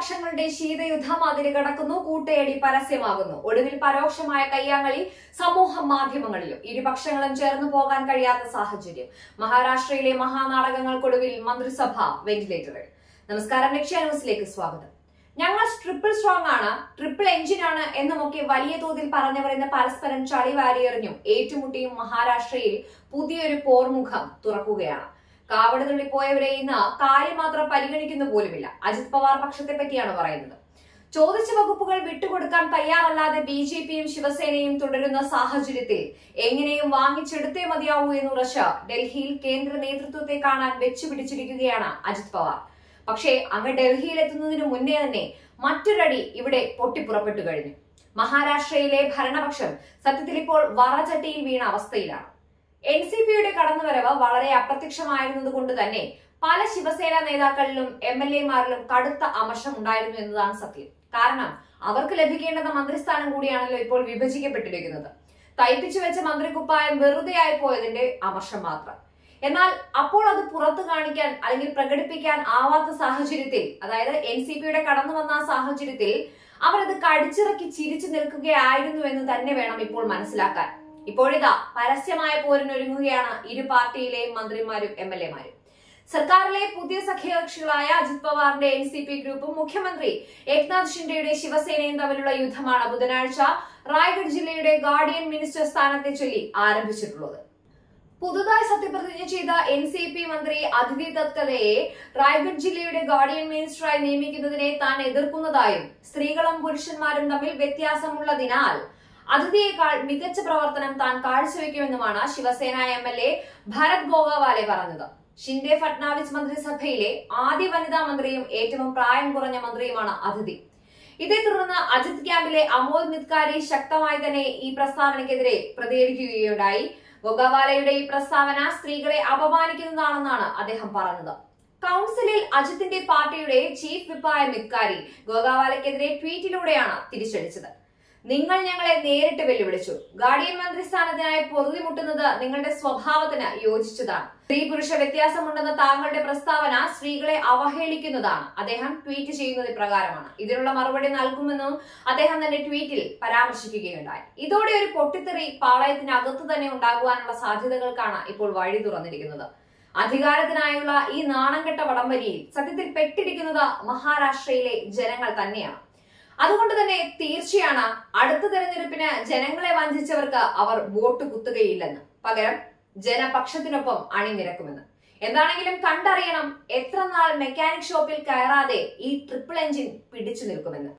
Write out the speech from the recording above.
പക്ഷങ്ങളുടെ ശീതയുദ്ധം അതിര് കടക്കുന്നു കൂട്ടയടി പരസ്യമാകുന്നു ഒടുവിൽ പരോക്ഷമായ കയ്യാങ്ങളി സമൂഹ മാധ്യമങ്ങളിലും ഇരുപക്ഷങ്ങളും ചേർന്നു പോകാൻ കഴിയാത്ത സാഹചര്യം മഹാരാഷ്ട്രയിലെ മഹാനാടകങ്ങൾക്കൊടുവിൽ മന്ത്രിസഭ വെന്റിലേറ്ററിൽ നമസ്കാരം ലക്ഷ്യ ന്യൂസിലേക്ക് സ്വാഗതം ഞങ്ങൾ ട്രിപ്പിൾ സ്ട്രോങ് ആണ് ട്രിപ്പിൾ എഞ്ചിൻ ആണ് എന്നുമൊക്കെ വലിയ തോതിൽ പറഞ്ഞവരെന്ന് പരസ്പരം ചളി വാരിയെറിഞ്ഞും ഏറ്റുമുട്ടിയും മഹാരാഷ്ട്രയിൽ പുതിയൊരു പോർമുഖം തുറക്കുകയാണ് കാവട് തുള്ളിപ്പോയവരെ ഇന്ന് കാര്യം മാത്രം പരിഗണിക്കുന്നു പോലുമില്ല അജിത് പവാർ പക്ഷത്തെ പറ്റിയാണ് പറയുന്നത് ചോദിച്ച വകുപ്പുകൾ വിട്ടുകൊടുക്കാൻ തയ്യാറല്ലാതെ ബി ജെ പിയും ശിവസേനയും തുടരുന്ന സാഹചര്യത്തിൽ എങ്ങനെയും വാങ്ങിച്ചെടുത്തേ മതിയാവൂ എന്നുറച്ച് ഡൽഹിയിൽ കേന്ദ്ര നേതൃത്വത്തെ കാണാൻ വെച്ചുപിടിച്ചിരിക്കുകയാണ് അജിത് പവാർ പക്ഷേ അങ്ങ് ഡൽഹിയിൽ എത്തുന്നതിന് മുന്നേ തന്നെ മറ്റൊരടി ഇവിടെ പൊട്ടിപ്പുറപ്പെട്ടു കഴിഞ്ഞു മഹാരാഷ്ട്രയിലെ ഭരണപക്ഷം സത്യത്തിൽ ഇപ്പോൾ വറചട്ടിയിൽ വീണ അവസ്ഥയിലാണ് എൻ സി പിയുടെ കടന്നുവരവ് വളരെ അപ്രത്യക്ഷമായിരുന്നത് കൊണ്ട് തന്നെ പല ശിവസേന നേതാക്കളിലും എം എൽ എമാരിലും കടുത്ത അമർഷം ഉണ്ടായിരുന്നു എന്നതാണ് സത്യം കാരണം അവർക്ക് ലഭിക്കേണ്ടുന്ന മന്ത്രിസ്ഥാനം കൂടിയാണല്ലോ ഇപ്പോൾ വിഭജിക്കപ്പെട്ടിരിക്കുന്നത് തയ്പ്പിച്ചു വെച്ച മന്ത്രിക്കുപ്പായം വെറുതെ ആയി പോയതിന്റെ അമർഷം മാത്രം എന്നാൽ അപ്പോൾ അത് പുറത്തു കാണിക്കാൻ അല്ലെങ്കിൽ പ്രകടിപ്പിക്കാൻ ആവാത്ത സാഹചര്യത്തിൽ അതായത് എൻ സി പിയുടെ കടന്നു വന്ന ആ സാഹചര്യത്തിൽ അവരത് കടിച്ചിറക്കി ചിരിച്ചു നിൽക്കുകയായിരുന്നു എന്ന് തന്നെ വേണം ഇപ്പോൾ മനസ്സിലാക്കാൻ ഇപ്പോഴിതാ പരസ്യമായ പോരിനൊരുങ്ങുകയാണ് ഇരു പാർട്ടിയിലെയും മന്ത്രിമാരും എം എൽ എമാരും സർക്കാരിലെ പുതിയ സഖ്യകക്ഷികളായ അജിത് പവാറിന്റെ എൻ സി പി ഗ്രൂപ്പും മുഖ്യമന്ത്രി ഏക്നാഥ് ഷിൻഡെയുടെ ശിവസേനയും തമ്മിലുള്ള യുദ്ധമാണ് ബുധനാഴ്ച റായ്ഗഡ് ജില്ലയുടെ ഗാർഡിയൻ മിനിസ്റ്റർ സ്ഥാനത്തെ ചൊല്ലി ആരംഭിച്ചിട്ടുള്ളത് പുതുതായി സത്യപ്രതിജ്ഞ ചെയ്ത എൻ സി പി മന്ത്രി അതിഥി തത്കതയെ റായ്ഗഡ് ജില്ലയുടെ ഗാർഡിയൻ മിനിസ്റ്ററായി നിയമിക്കുന്നതിനെ താൻ എതിർക്കുന്നതായും സ്ത്രീകളും പുരുഷന്മാരും തമ്മിൽ വ്യത്യാസമുള്ളതിനാൽ അതിഥിയേക്കാൾ മികച്ച പ്രവർത്തനം താൻ കാഴ്ചവെക്കുമെന്നുമാണ് Shiv Sena M L A Bharat Gogawale പറഞ്ഞത് ഷിൻഡെ ഫട്നാവിസ് മന്ത്രിസഭയിലെ ആദ്യ വനിതാ മന്ത്രിയും ഏറ്റവും പ്രായം കുറഞ്ഞ മന്ത്രിയുമാണ് അതിഥി ഇതേ തുടർന്ന് അജിത് ക്യാമ്പിലെ അമോൽ മിത്കാരി ശക്തമായി തന്നെ ഈ പ്രസ്താവനയ്ക്കെതിരെ പ്രതികരിക്കുകയുണ്ടായി ഗോഗാവാലയുടെ ഈ പ്രസ്താവന സ്ത്രീകളെ അപമാനിക്കുന്നതാണെന്നാണ് അദ്ദേഹം പറഞ്ഞത് കൗൺസിലിൽ അജിത്തിന്റെ പാർട്ടിയുടെ ചീഫ് വിപ്പായ മിത്കാരി ഗോഗാവാലയ്ക്കെതിരെ ട്വീറ്റിലൂടെയാണ് തിരിച്ചടിച്ചത് നിങ്ങൾ ഞങ്ങളെ നേരിട്ട് വെല്ലുവിളിച്ചു ഗാർഡിയൻ മന്ത്രിസ്ഥാനത്തിനായി പൊറുതിമുട്ടുന്നത് നിങ്ങളുടെ സ്വഭാവത്തിന് യോജിച്ചതാണ് സ്ത്രീ പുരുഷ വ്യത്യാസമുണ്ടെന്ന താങ്കളുടെ പ്രസ്താവന സ്ത്രീകളെ അവഹേളിക്കുന്നതാണ് അദ്ദേഹം ട്വീറ്റ് ചെയ്യുന്നത് ഇപ്രകാരമാണ് ഇതിനുള്ള മറുപടി നൽകുമെന്നും അദ്ദേഹം തന്റെ ട്വീറ്റിൽ പരാമർശിക്കുകയുണ്ടായി ഇതോടെ ഒരു പൊട്ടിത്തെറി പാളയത്തിനകത്ത് തന്നെ ഉണ്ടാകുവാനുള്ള സാധ്യതകൾക്കാണ് ഇപ്പോൾ വഴി തുറന്നിരിക്കുന്നത് അധികാരത്തിനായുള്ള ഈ നാണംകെട്ട വടംവലിയിൽ സത്യത്തിൽ പെട്ടിരിക്കുന്നത് മഹാരാഷ്ട്രയിലെ ജനങ്ങൾ തന്നെയാണ് അതുകൊണ്ട് തന്നെ തീർച്ചയാണ് അടുത്ത തെരഞ്ഞെടുപ്പിന് ജനങ്ങളെ വഞ്ചിച്ചവർക്ക് അവർ വോട്ട് കുത്തുകയില്ലെന്ന് പകരം ജനപക്ഷത്തിനൊപ്പം അണിനിരക്കുമെന്ന് എന്താണെങ്കിലും കണ്ടറിയണം എത്ര നാൾ മെക്കാനിക് ഷോപ്പിൽ കയറാതെ ഈ ട്രിപ്പിൾ എഞ്ചിൻ പിടിച്ചു നിൽക്കുമെന്ന്